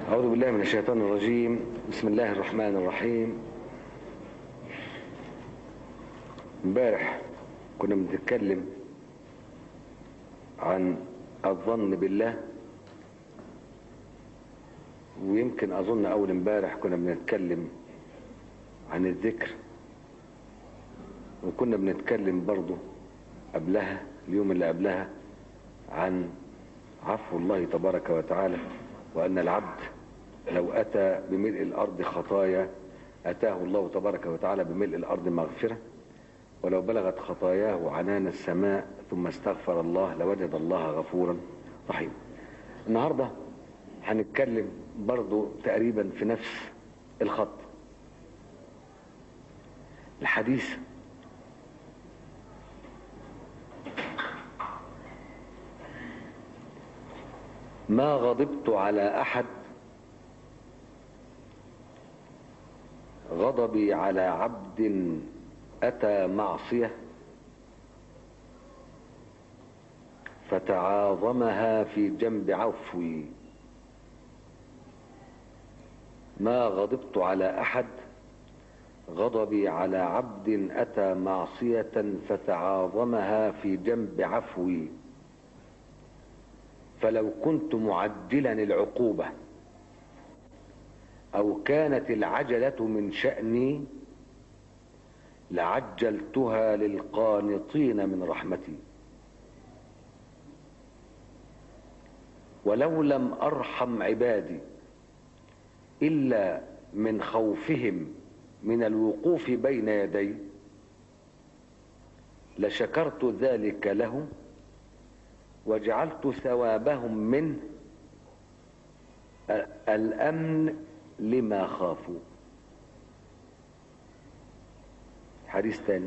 أعوذ بالله من الشيطان الرجيم بسم الله الرحمن الرحيم امبارح كنا بنتكلم عن الظن بالله ويمكن أظن أول امبارح كنا بنتكلم عن الذكر وكنا بنتكلم برضو قبلها اليوم اللي قبلها عن عفو الله تبارك وتعالى وأن العبد لو أتى بملء الأرض خطايا أتاه الله تبارك وتعالى بملء الأرض مغفرة ولو بلغت خطاياه عنان السماء ثم استغفر الله لوجد الله غفورا رحيما النهاردة هنتكلم برضو تقريبا في نفس الخط الحديث ما غضبت على أحد غضبي على عبد أتى معصية فتعاظمها في جنب عفوي ما غضبت على أحد غضبي على عبد أتى معصية فتعاظمها في جنب عفوي فلو كنت معجلا العقوبة أو كانت العجلة من شأني لعجلتها للقانطين من رحمتي ولو لم أرحم عبادي إلا من خوفهم من الوقوف بين يدي لشكرت ذلك لهم وجعلت ثوابهم منه الأمن لما خافوا حديث تاني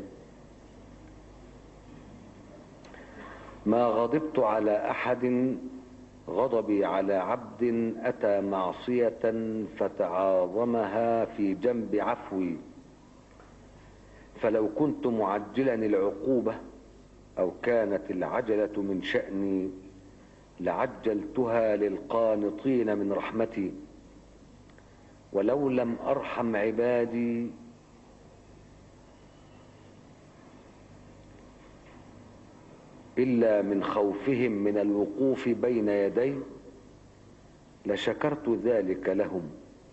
ما غضبت على أحد غضبي على عبد أتى معصية فتعاظمها في جنب عفوي فلو كنت معجلا العقوبة أو كانت العجلة من شأني لعجلتها للقانطين من رحمتي ولو لم أرحم عبادي إلا من خوفهم من الوقوف بين يدي لشكرت ذلك لهم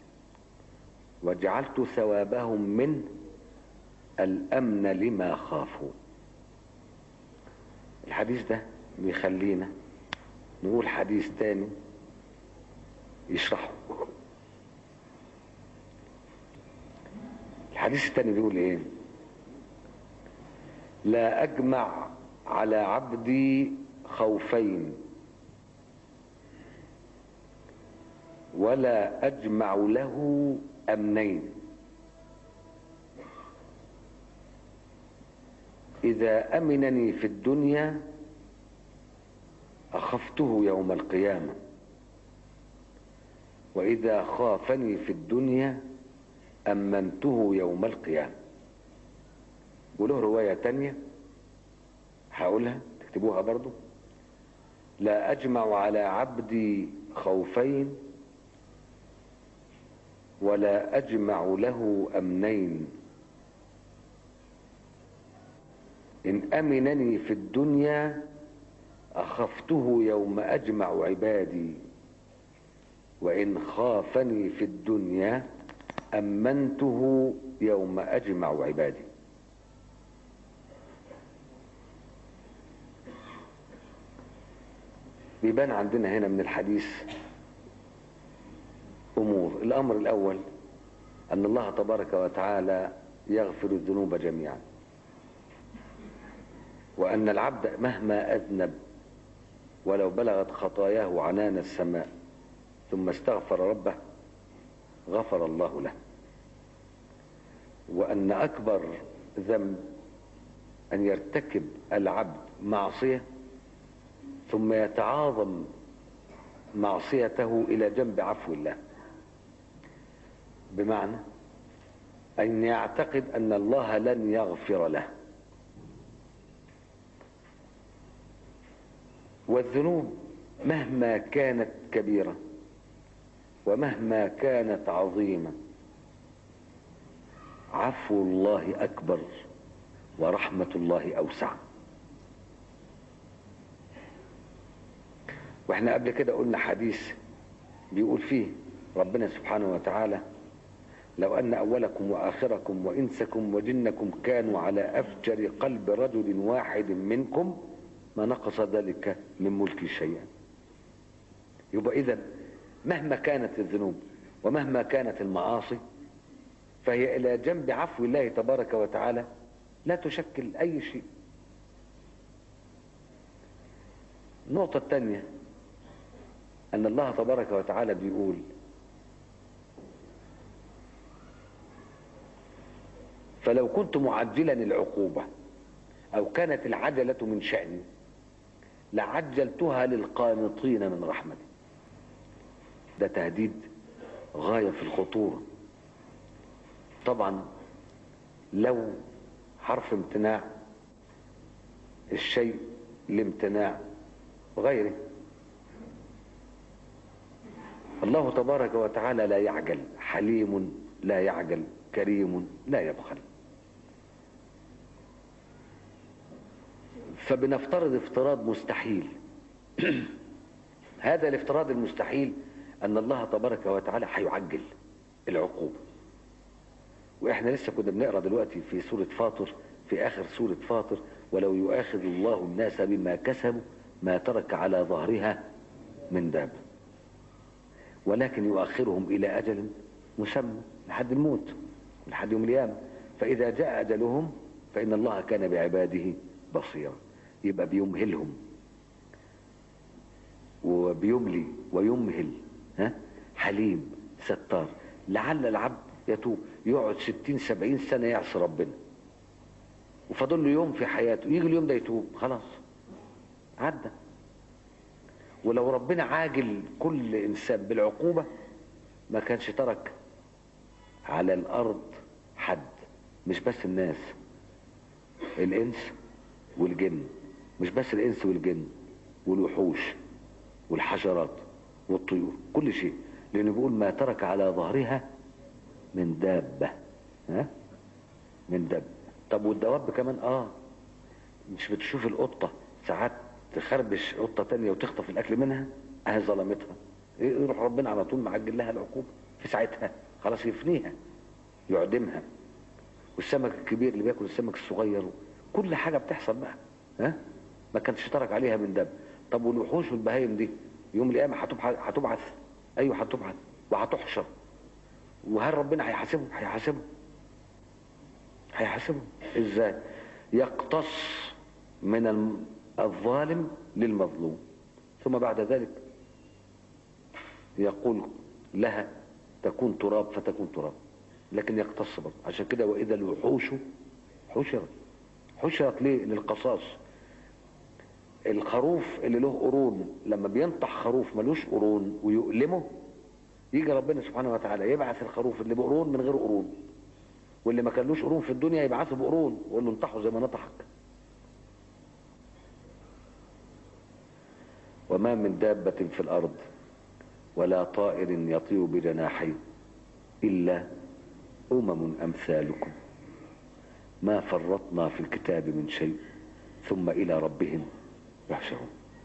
وجعلت ثوابهم من الأمن لما خافوا الحديث ده بيخلينا نقول حديث تاني يشرحه الحديث التاني بيقول ايه لا اجمع على عبدي خوفين ولا اجمع له امنين اذا امنني في الدنيا اخفته يوم القيامه واذا خافني في الدنيا امنته يوم القيامه وله روايه تانيه هقولها تكتبوها برضو لا اجمع على عبدي خوفين ولا اجمع له امنين ان امنني في الدنيا اخفته يوم اجمع عبادي وان خافني في الدنيا امنته يوم اجمع عبادي بيبان عندنا هنا من الحديث امور الامر الاول ان الله تبارك وتعالى يغفر الذنوب جميعا وان العبد مهما اذنب ولو بلغت خطاياه عنان السماء ثم استغفر ربه غفر الله له وان اكبر ذنب ان يرتكب العبد معصيه ثم يتعاظم معصيته الى جنب عفو الله بمعنى ان يعتقد ان الله لن يغفر له والذنوب مهما كانت كبيره ومهما كانت عظيمة عفو الله أكبر ورحمة الله أوسع واحنا قبل كده قلنا حديث بيقول فيه ربنا سبحانه وتعالى لو أن أولكم وآخركم وإنسكم وجنكم كانوا على أفجر قلب رجل واحد منكم ما نقص ذلك من ملك شيئا يبقى إذا مهما كانت الذنوب ومهما كانت المعاصي فهي إلى جنب عفو الله تبارك وتعالى لا تشكل أي شيء النقطة الثانية أن الله تبارك وتعالى بيقول فلو كنت معجلا العقوبة أو كانت العجلة من شأني لعجلتها للقانطين من رحمتي ده تهديد غاية في الخطورة طبعا لو حرف امتناع الشيء لامتناع غيره الله تبارك وتعالى لا يعجل حليم لا يعجل كريم لا يبخل فبنفترض افتراض مستحيل هذا الافتراض المستحيل ان الله تبارك وتعالى هيعجل العقوبة واحنا لسه كنا بنقرا دلوقتي في سورة فاطر في اخر سورة فاطر ولو يؤاخذ الله الناس بما كسبوا ما ترك على ظهرها من دابه ولكن يؤخرهم إلى أجل مسمى لحد الموت لحد يوم القيامة فإذا جاء أجلهم فإن الله كان بعباده بصيرا يبقى بيمهلهم وبيملي ويمهل ها حليم ستار لعل العبد يتوب يقعد ستين سبعين سنة يعصي ربنا وفضل له يوم في حياته يجي اليوم ده يتوب خلاص عدى ولو ربنا عاجل كل انسان بالعقوبة ما كانش ترك على الارض حد مش بس الناس الانس والجن مش بس الانس والجن والوحوش والحشرات والطيور كل شيء لانه بيقول ما ترك على ظهرها من دابة ها من دابة طب والدواب كمان اه مش بتشوف القطة ساعات تخربش قطة تانية وتخطف الأكل منها أهي ظلمتها يروح ربنا على طول معجل لها العقوبة في ساعتها خلاص يفنيها يعدمها والسمك الكبير اللي بياكل السمك الصغير كل حاجة بتحصل بقى ها ما كانش ترك عليها من دم طب والوحوش والبهايم دي يوم القيامة هتبعث أيوه هتبعث وهتحشر وهل ربنا هيحاسبه هيحاسبه هيحاسبه ازاي يقتص من الظالم للمظلوم ثم بعد ذلك يقول لها تكون تراب فتكون تراب لكن يقتص برضه عشان كده واذا الوحوش حشرت حشرت ليه للقصاص الخروف اللي له قرون لما بينطح خروف ملوش قرون ويؤلمه يجي ربنا سبحانه وتعالى يبعث الخروف اللي بقرون من غير قرون واللي ما كانلوش قرون في الدنيا يبعثه بقرون ويقول له انطحه زي ما نطحك وما من دابة في الأرض ولا طائر يطير بجناحيه إلا أمم أمثالكم ما فرطنا في الكتاب من شيء ثم إلى ربهم يحشرون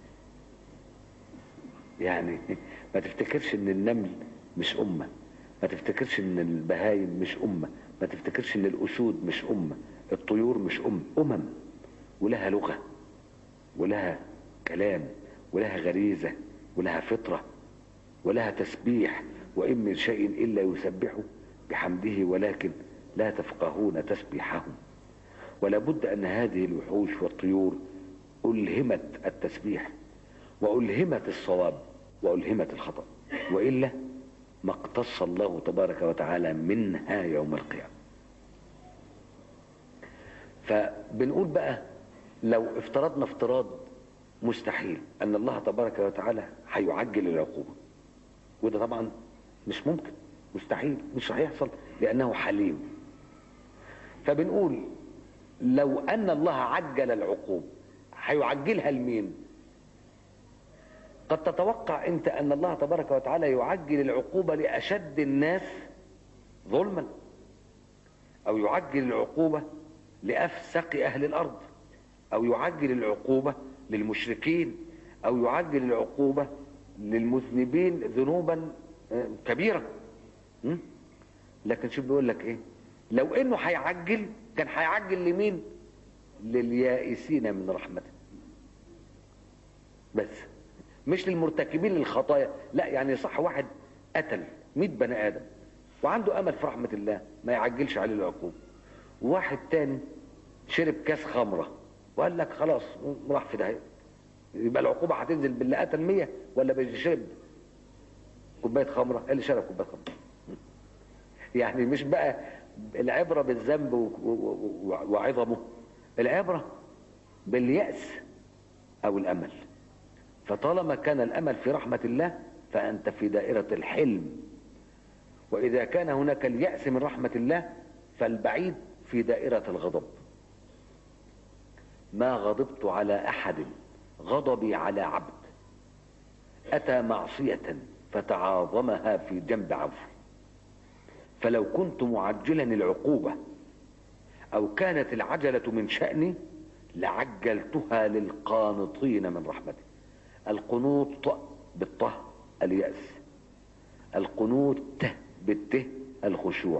يعني ما تفتكرش ان النمل مش أمة ما تفتكرش ان البهايم مش أمة ما تفتكرش ان الأسود مش أمة الطيور مش أم أمم ولها لغة ولها كلام ولها غريزة ولها فطرة ولها تسبيح وإن من شيء إلا يسبح بحمده ولكن لا تفقهون تسبيحهم ولا بد أن هذه الوحوش والطيور ألهمت التسبيح وألهمت الصواب وألهمت الخطأ وإلا ما اقتص الله تبارك وتعالى منها يوم القيامة فبنقول بقى لو افترضنا افتراض مستحيل ان الله تبارك وتعالى هيعجل العقوبة وده طبعا مش ممكن مستحيل مش هيحصل لانه حليم فبنقول لو ان الله عجل العقوبة هيعجلها لمين قد تتوقع انت ان الله تبارك وتعالى يعجل العقوبة لاشد الناس ظلما او يعجل العقوبة لافسق اهل الارض او يعجل العقوبة للمشركين او يعجل العقوبة للمذنبين ذنوبا كبيرة م? لكن شوف بيقول لك ايه لو انه هيعجل كان هيعجل لمين لليائسين من رحمته بس مش للمرتكبين للخطايا لا يعني صح واحد قتل 100 بني ادم وعنده امل في رحمه الله ما يعجلش عليه العقوبه واحد تاني شرب كاس خمره وقال لك خلاص راح في داهيه يبقى العقوبه هتنزل باللي قتل 100 ولا باللي شرب كوبايه خمره اللي شرب كوبايه خمره يعني مش بقى العبره بالذنب وعظمه العبره بالياس او الامل فطالما كان الامل في رحمه الله فانت في دائره الحلم واذا كان هناك الياس من رحمه الله فالبعيد في دائره الغضب ما غضبت على احد غضبي على عبد اتى معصيه فتعاظمها في جنب عفو فلو كنت معجلا العقوبه او كانت العجله من شاني لعجلتها للقانطين من رحمته القنوط بالطه الياس القنوت بالته الخشوع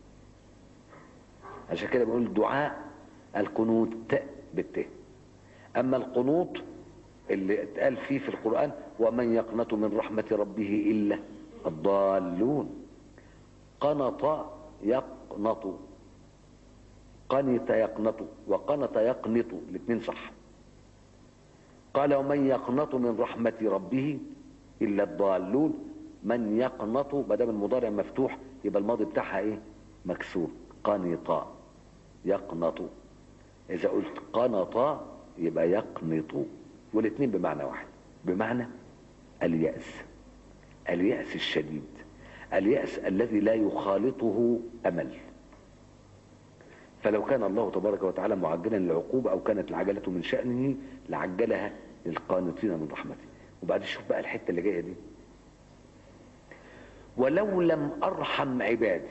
عشان كده بنقول دعاء القنوت بالته اما القنوط اللي اتقال فيه في القرآن ومن يقنط من رحمة ربه إلا الضالون قنط يقنط قنط يقنط وقنط يقنط الاثنين صح قال ومن يقنط من رحمة ربه إلا الضالون من يقنط ما دام المضارع مفتوح يبقى الماضي بتاعها ايه مكسور قنط يقنط اذا قلت قنط يبقى يقنط والاثنين بمعنى واحد بمعنى اليأس اليأس الشديد اليأس الذي لا يخالطه أمل فلو كان الله تبارك وتعالى معجلا للعقوبة أو كانت العجلة من شأنه لعجلها للقانطين من رحمته وبعد شوف بقى الحتة اللي جاية دي ولو لم أرحم عبادي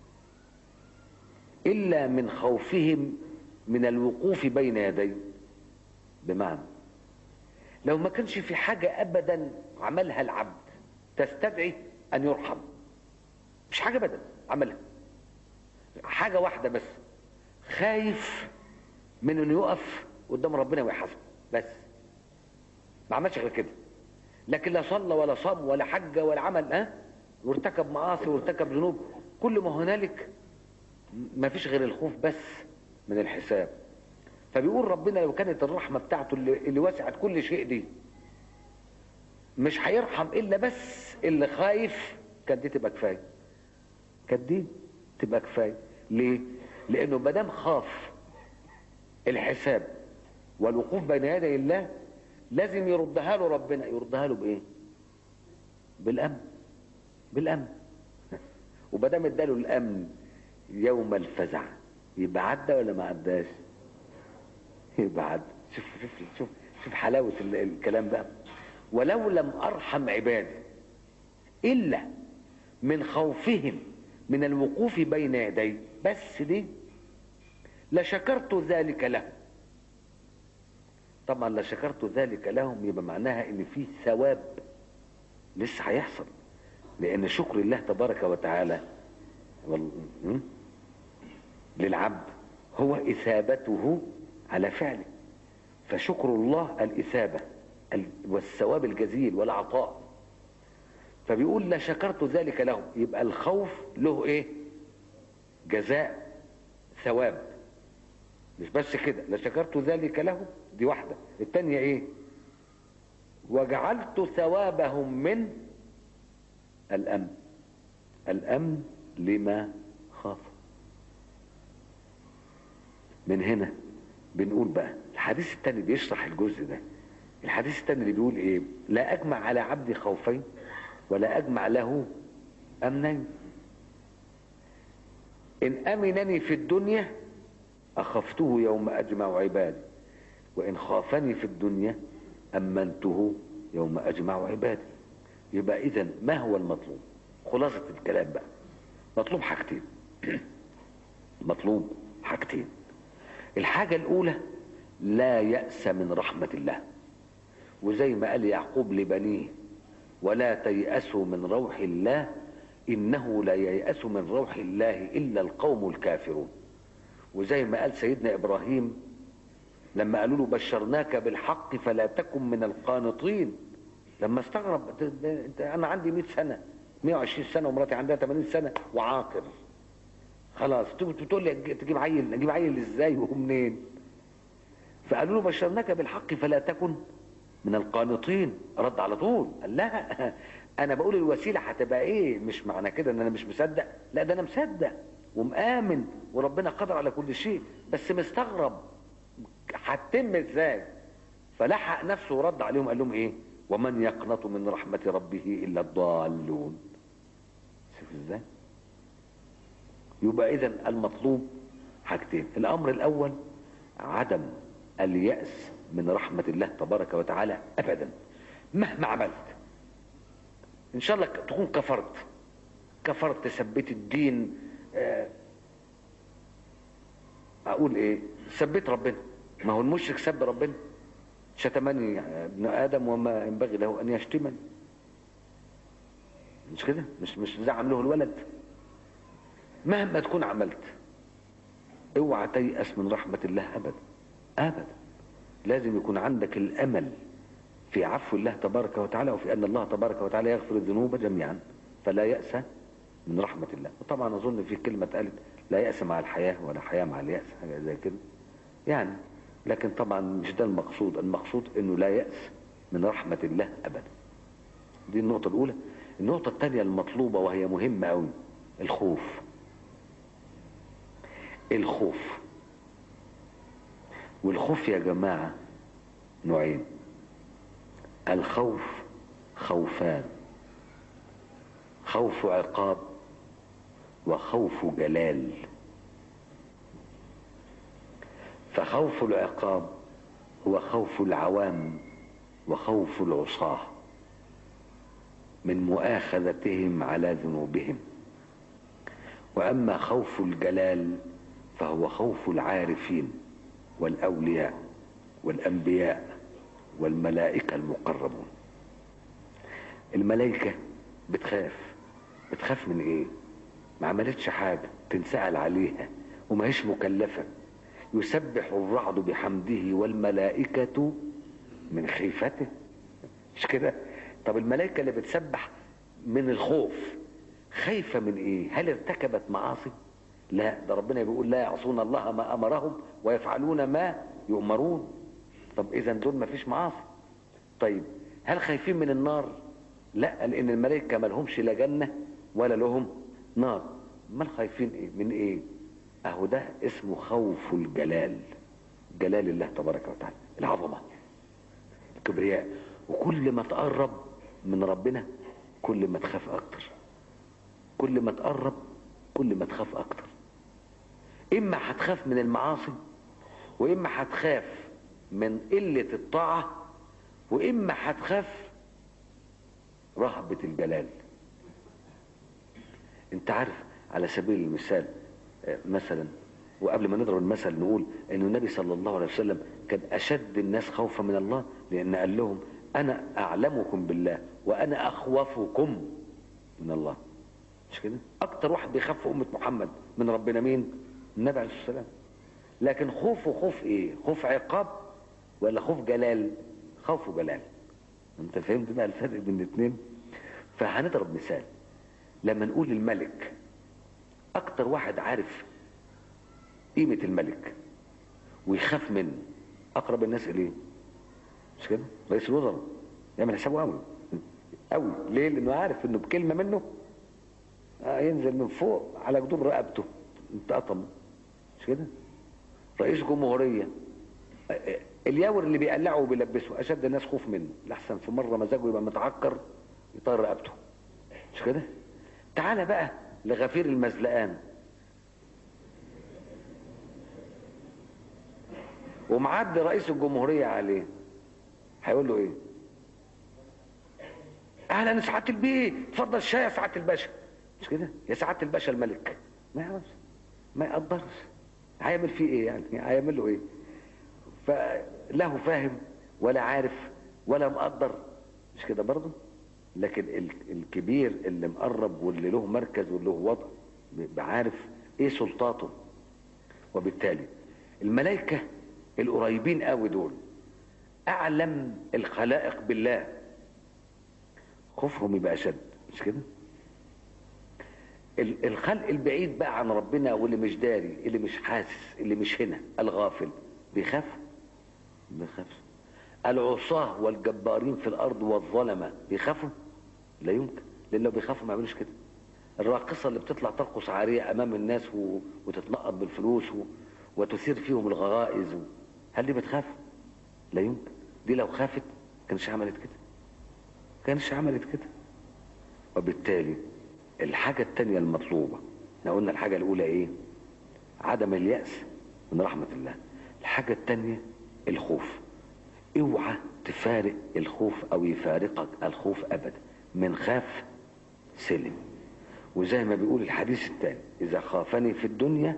إلا من خوفهم من الوقوف بين يدي بمعنى لو ما كانش في حاجة أبدا عملها العبد تستدعي أن يرحم مش حاجة أبدا عملها حاجة واحدة بس خايف من أنه يقف قدام ربنا ويحاسبه بس ما عملش غير كده لكن لا صلى ولا صام ولا حج ولا عمل ها وارتكب معاصي وارتكب ذنوب كل ما هنالك ما فيش غير الخوف بس من الحساب فبيقول ربنا لو كانت الرحمة بتاعته اللي, اللي وسعت كل شيء دي مش هيرحم الا بس اللي خايف كانت دي تبقى كفايه كانت دي تبقى كفايه ليه لانه ما دام خاف الحساب والوقوف بين يدي الله لازم يردها له ربنا يردها له بايه بالامن بالامن وما دام اداله الامن يوم الفزع يبقى عدى ولا ما عداش يبقى عدى شوف شوف شوف شوف حلاوه الكلام بقى ولو لم ارحم عبادي الا من خوفهم من الوقوف بين يدي بس دي لشكرت ذلك لهم طبعا لشكرت ذلك لهم يبقى معناها ان في ثواب لسه هيحصل لان شكر الله تبارك وتعالى للعبد هو اثابته على فعله فشكر الله الاثابه والثواب الجزيل والعطاء فبيقول لا شكرت ذلك لهم يبقى الخوف له ايه جزاء ثواب مش بس كده لا شكرت ذلك لهم دي واحدة التانية ايه وجعلت ثوابهم من الامن الامن لما خاف من هنا بنقول بقى الحديث التاني بيشرح الجزء ده الحديث التاني اللي بيقول ايه لا اجمع على عبدي خوفين ولا اجمع له امنين ان امنني في الدنيا اخفته يوم اجمع عبادي وان خافني في الدنيا امنته يوم أجمع عبادي يبقى إذا ما هو المطلوب خلاصة الكلام بقى مطلوب حاجتين مطلوب حاجتين الحاجة الأولى لا يأس من رحمة الله وزي ما قال يعقوب لبنيه ولا تيأسوا من روح الله إنه لا ييأس من روح الله إلا القوم الكافرون وزي ما قال سيدنا إبراهيم لما قالوا له بشرناك بالحق فلا تكن من القانطين لما استغرب انت انا عندي 100 سنه 120 سنه ومراتي عندها 80 سنه وعاقر خلاص تقول لي تجيب عيل اجيب عيل ازاي ومنين فقالوا له بشرناك بالحق فلا تكن من القانطين رد على طول قال لا انا بقول الوسيله هتبقى ايه مش معنى كده ان انا مش مصدق لا ده انا مصدق ومآمن وربنا قدر على كل شيء بس مستغرب هتتم ازاي فلحق نفسه ورد عليهم قال لهم ايه ومن يقنط من رحمة ربه الا الضالون شوف ازاي يبقى اذا المطلوب حاجتين الامر الاول عدم اليأس من رحمة الله تبارك وتعالى ابدا مهما عملت ان شاء الله تكون كفرت كفرت ثبت الدين اقول ايه ثبت ربنا ما هو المشرك سب ربنا شتمني ابن ادم وما ينبغي له ان يشتمني مش كده مش مش زعم له الولد مهما تكون عملت اوعى تيأس من رحمة الله ابدا ابدا لازم يكون عندك الامل في عفو الله تبارك وتعالى وفي ان الله تبارك وتعالى يغفر الذنوب جميعا فلا يأس من رحمة الله وطبعا اظن في كلمة قالت لا يأس مع الحياة ولا حياة مع اليأس حاجة زي كده يعني لكن طبعا مش ده المقصود المقصود انه لا يأس من رحمة الله ابدا دي النقطة الاولى النقطة الثانية المطلوبة وهي مهمة قوي الخوف الخوف والخوف يا جماعة نوعين الخوف خوفان خوف عقاب وخوف جلال فخوف العقاب هو خوف العوام وخوف العصاة من مؤاخذتهم على ذنوبهم واما خوف الجلال فهو خوف العارفين والاولياء والانبياء والملائكه المقربون الملائكه بتخاف بتخاف من ايه ما عملتش حاجه تنسال عليها وما هيش مكلفه يسبح الرعد بحمده والملائكه من خيفته مش كده طب الملائكه اللي بتسبح من الخوف خايفه من ايه هل ارتكبت معاصي لا ده ربنا بيقول لا يعصون الله ما امرهم ويفعلون ما يؤمرون طب اذا دول ما فيش معاصي طيب هل خايفين من النار لا لان الملائكه ما لهمش لا جنه ولا لهم نار امال خايفين ايه من ايه اهو ده اسمه خوف الجلال جلال الله تبارك وتعالى العظمه الكبرياء وكل ما تقرب من ربنا كل ما تخاف اكتر كل ما تقرب كل ما تخاف اكتر اما هتخاف من المعاصي واما هتخاف من قلة الطاعة واما هتخاف رهبة الجلال انت عارف على سبيل المثال مثلا وقبل ما نضرب المثل نقول ان النبي صلى الله عليه وسلم كان اشد الناس خوفا من الله لان قال لهم انا اعلمكم بالله وانا اخوفكم من الله مش كده اكتر واحد بيخاف في امه محمد من ربنا مين النبي عليه الصلاه والسلام لكن خوفه خوف ايه خوف عقاب ولا خوف جلال خوف جلال انت فهمت بقى الفرق بين الاثنين فهنضرب مثال لما نقول الملك اكتر واحد عارف قيمة الملك ويخاف منه اقرب الناس اليه مش كده رئيس الوزراء يعمل حسابه قوي قوي ليه لانه عارف انه بكلمة منه ينزل من فوق على جدور رقبته اتقطم مش كده رئيس جمهورية الياور اللي بيقلعه وبيلبسه اشد الناس خوف منه لحسن في مرة مزاجه يبقى متعكر يطير رقبته مش كده تعالى بقى لغفير المزلقان ومعدي رئيس الجمهورية عليه هيقول له ايه اهلا سعاده البيه اتفضل الشاي يا سعاده الباشا مش كده يا سعاده الباشا الملك ما يعرفش ما يقدرش هيعمل فيه ايه يعني هيعمل له ايه فله فاهم ولا عارف ولا مقدر مش كده برضه لكن ال- الكبير اللي مقرب واللي له مركز واللي له وضع بيبقى عارف ايه سلطاته وبالتالي الملائكة القريبين قوي دول اعلم الخلائق بالله خوفهم يبقى اشد مش كده ال- الخلق البعيد بقى عن ربنا واللي مش داري اللي مش حاسس اللي مش هنا الغافل بيخاف ما بيخافش العصاة والجبارين في الارض والظلمة بيخافوا لا يمكن لان لو بيخافوا ما يعملوش كده الراقصة اللي بتطلع ترقص عارية امام الناس و... وتتنقط بالفلوس و... وتثير فيهم الغرائز و... هل دي بتخاف لا يمكن دي لو خافت كانش عملت كده كانش عملت كده وبالتالي الحاجة التانية المطلوبة احنا قلنا الحاجة الأولى إيه؟ عدم اليأس من رحمة الله الحاجة التانية الخوف اوعى تفارق الخوف أو يفارقك الخوف أبدا من خاف سلم وزي ما بيقول الحديث التاني إذا خافني في الدنيا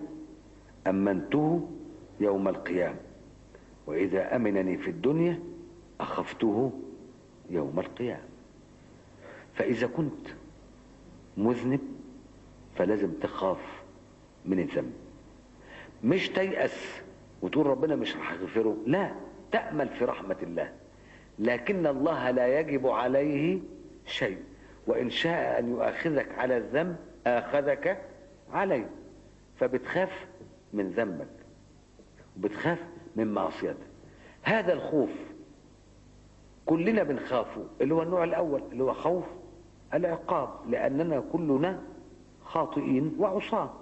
أمنته يوم القيامة وإذا أمنني في الدنيا أخفته يوم القيامة فإذا كنت مذنب فلازم تخاف من الذنب مش تيأس وتقول ربنا مش هيغفره لا تأمل في رحمة الله لكن الله لا يجب عليه شيء وإن شاء أن يؤاخذك على الذنب آخذك عليه فبتخاف من ذنبك وبتخاف من معصيتك هذا الخوف كلنا بنخافه اللي هو النوع الأول اللي هو خوف العقاب لأننا كلنا خاطئين وعصاة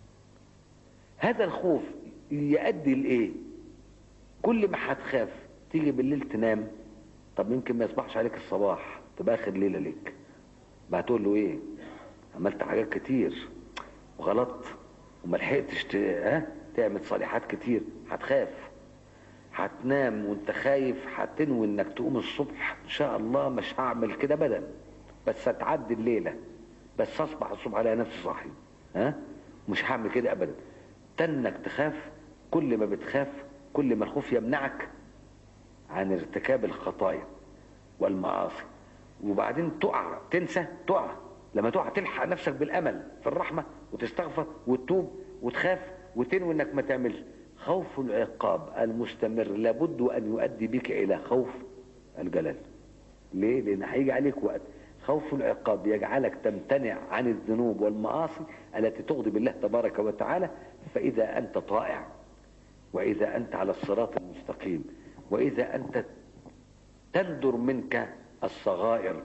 هذا الخوف يؤدي لإيه كل ما هتخاف تيجي بالليل تنام طب يمكن ما يصبحش عليك الصباح تبقى اخر ليلة ليك بقى تقول له ايه عملت حاجات كتير وغلطت وما لحقتش ت- ها تعمل صالحات كتير هتخاف هتنام وانت خايف هتنوي انك تقوم الصبح ان شاء الله مش هعمل كده ابدا بس هتعدي الليله بس اصبح الصبح الاقي نفسي صاحي ها مش هعمل كده ابدا تنك تخاف كل ما بتخاف كل ما الخوف يمنعك عن ارتكاب الخطايا والمعاصي وبعدين تقع تنسى تقع لما تقع تلحق نفسك بالامل في الرحمه وتستغفر وتتوب وتخاف وتنوي انك ما تعملش خوف العقاب المستمر لابد ان يؤدي بك الى خوف الجلال ليه لان هيجي عليك وقت خوف العقاب يجعلك تمتنع عن الذنوب والمعاصي التي تغضب الله تبارك وتعالى فاذا انت طائع واذا انت على الصراط المستقيم واذا انت تندر منك الصغائر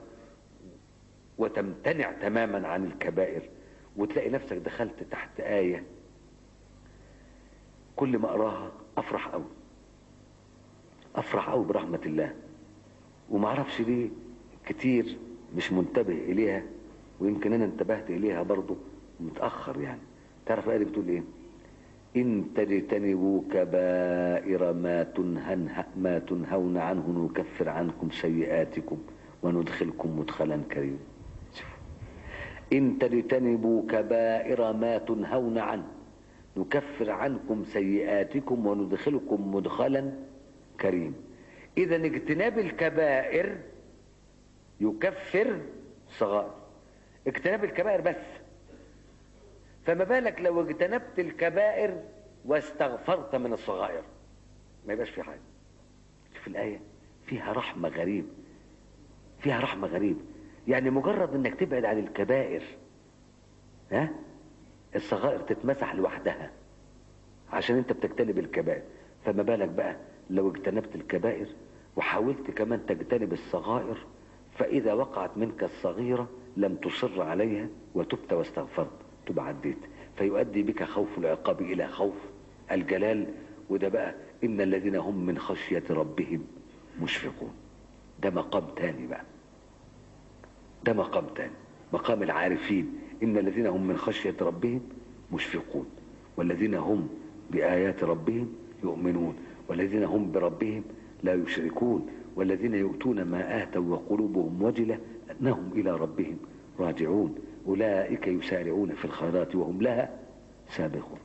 وتمتنع تماما عن الكبائر وتلاقي نفسك دخلت تحت آية كل ما أراها أفرح أوي أفرح أوي برحمة الله وما اعرفش ليه كتير مش منتبه إليها ويمكن أنا انتبهت إليها برضو متأخر يعني تعرف الآية دي بتقول إيه إن تجتنبوا كبائر ما تنهن ما تنهون عنه نكفر عنكم سيئاتكم وندخلكم مدخلا كريما شوف. إن تجتنبوا كبائر ما تنهون عنه نكفر عنكم سيئاتكم وندخلكم مدخلا كريما إذا اجتناب الكبائر يكفر صغائر اجتناب الكبائر بس فما بالك لو اجتنبت الكبائر واستغفرت من الصغائر ما يبقاش في حاجه في الآية فيها رحمة غريبة فيها رحمة غريبة يعني مجرد انك تبعد عن الكبائر ها الصغائر تتمسح لوحدها عشان انت بتجتنب الكبائر فما بالك بقى لو اجتنبت الكبائر وحاولت كمان تجتنب الصغائر فإذا وقعت منك الصغيرة لم تصر عليها وتبت واستغفرت تبقى عديت فيؤدي بك خوف العقاب إلى خوف الجلال وده بقى إن الذين هم من خشية ربهم مشفقون ده مقام تاني بقى ده مقام تاني مقام العارفين إن الذين هم من خشية ربهم مشفقون والذين هم بآيات ربهم يؤمنون والذين هم بربهم لا يشركون والذين يؤتون ما آتوا وقلوبهم وجلة أنهم إلى ربهم راجعون أولئك يسارعون في الخيرات وهم لها سابقون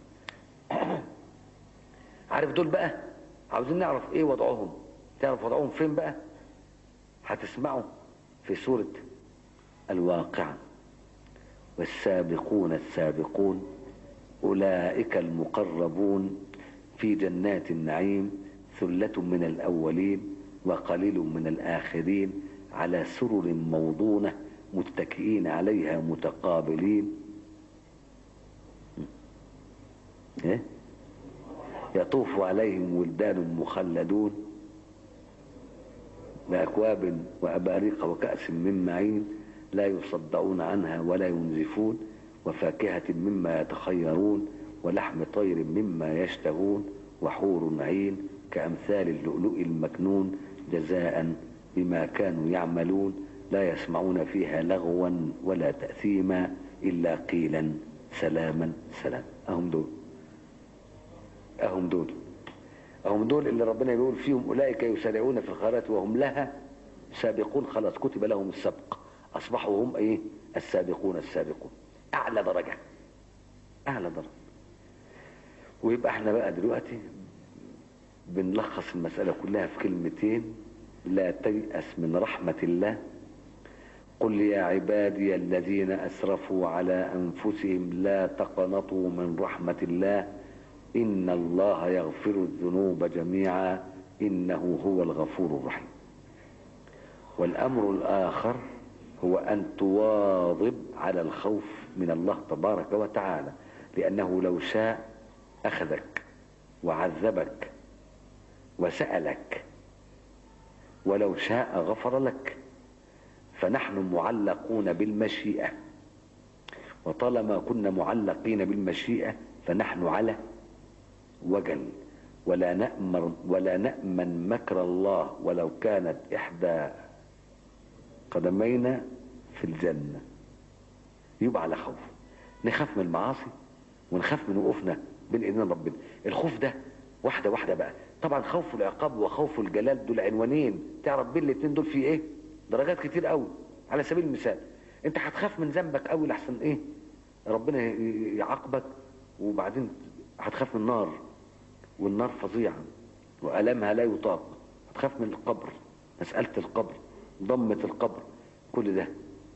عارف دول بقى عاوزين نعرف ايه وضعهم تعرف وضعهم فين بقى هتسمعوا في سورة الواقعة والسابقون السابقون أولئك المقربون في جنات النعيم ثلة من الأولين وقليل من الآخرين على سرر موضونة متكئين عليها متقابلين إيه؟ يطوف عليهم ولدان مخلدون بأكواب وأباريق وكأس من معين لا يصدعون عنها ولا ينزفون وفاكهة مما يتخيرون ولحم طير مما يشتهون وحور عين كأمثال اللؤلؤ المكنون جزاء بما كانوا يعملون لا يسمعون فيها لغوا ولا تأثيما إلا قيلا سلاما سلام أهم دول أهم دول أهم دول اللي ربنا يقول فيهم أولئك يسارعون في الخيرات وهم لها سابقون خلاص كتب لهم السبق أصبحوا هم إيه السابقون السابقون أعلى درجة أعلى درجة ويبقى احنا بقى دلوقتي بنلخص المسألة كلها في كلمتين لا تيأس من رحمة الله قل يا عبادي الذين أسرفوا على أنفسهم لا تقنطوا من رحمة الله إن الله يغفر الذنوب جميعا إنه هو الغفور الرحيم والأمر الآخر هو أن تواظب على الخوف من الله تبارك وتعالى لأنه لو شاء أخذك وعذبك وسألك ولو شاء غفر لك فنحن معلقون بالمشيئة وطالما كنا معلقين بالمشيئة فنحن على وجل ولا نأمن ولا نأمن مكر الله ولو كانت إحدى قدمينا في الجنة يبقى على خوف نخاف من المعاصي ونخاف من وقوفنا بين ايدين ربنا الخوف ده واحدة واحدة بقى طبعا خوف العقاب وخوف الجلال دول عنوانين تعرف بين الاثنين دول في ايه درجات كتير قوي على سبيل المثال انت هتخاف من ذنبك قوي لحسن ايه ربنا يعاقبك وبعدين هتخاف من النار والنار فظيعة وألمها لا يطاق هتخاف من القبر مسألة القبر ضمة القبر كل ده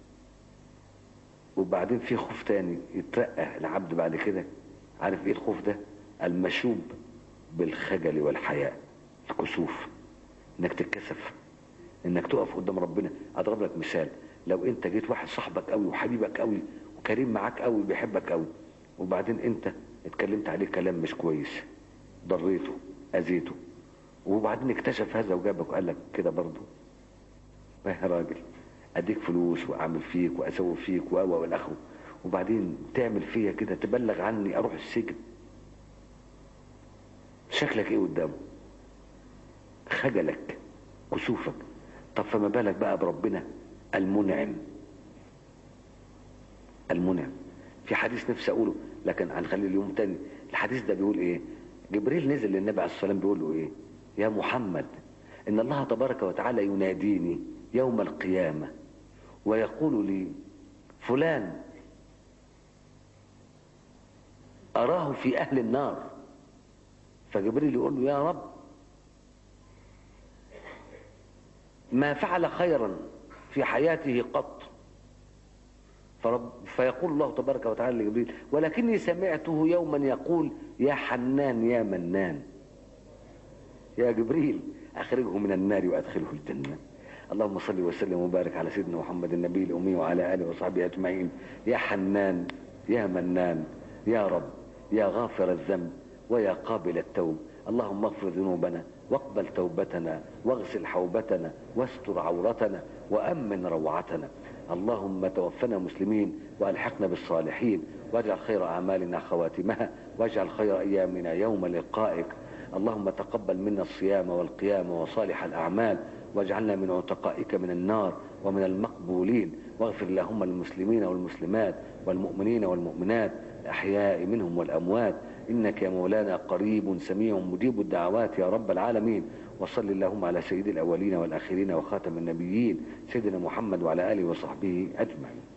وبعدين في خوف تاني يترقى العبد بعد كده عارف ايه الخوف ده المشوب بالخجل والحياء الكسوف انك تتكسف انك تقف قدام ربنا اضرب لك مثال لو انت جيت واحد صاحبك قوي وحبيبك قوي وكريم معاك قوي بيحبك قوي وبعدين انت اتكلمت عليه كلام مش كويس ضريته اذيته وبعدين اكتشف هذا وجابك وقال لك كده برضه ما يا راجل اديك فلوس واعمل فيك واسوي فيك و والاخره وبعدين تعمل فيا كده تبلغ عني اروح السجن شكلك ايه قدامه خجلك كسوفك طب فما بالك بقى بربنا المنعم المنعم في حديث نفسي اقوله لكن هنخليه اليوم تاني الحديث ده بيقول ايه جبريل نزل للنبي عليه الصلاه والسلام بيقول له ايه يا محمد ان الله تبارك وتعالى يناديني يوم القيامه ويقول لي فلان أراه في أهل النار فجبريل يقول له يا رب ما فعل خيرا في حياته قط فرب فيقول الله تبارك وتعالى لجبريل ولكني سمعته يوما يقول يا حنان يا منان يا جبريل أخرجه من النار وأدخله الجنة اللهم صل وسلم وبارك على سيدنا محمد النبي الأمي وعلى آله وصحبه أجمعين يا حنان يا منان يا رب يا غافر الذنب ويا قابل التوب اللهم اغفر ذنوبنا واقبل توبتنا واغسل حوبتنا واستر عورتنا وأمن روعتنا اللهم توفنا مسلمين والحقنا بالصالحين واجعل خير أعمالنا خواتمها واجعل خير أيامنا يوم لقائك اللهم تقبل منا الصيام والقيام وصالح الأعمال واجعلنا من عتقائك من النار ومن المقبولين واغفر اللهم للمسلمين والمسلمات والمؤمنين والمؤمنات الأحياء منهم والأموات إنك يا مولانا قريب سميع مجيب الدعوات يا رب العالمين وصل اللهم على سيد الأولين والآخرين وخاتم النبيين سيدنا محمد وعلى آله وصحبه أجمعين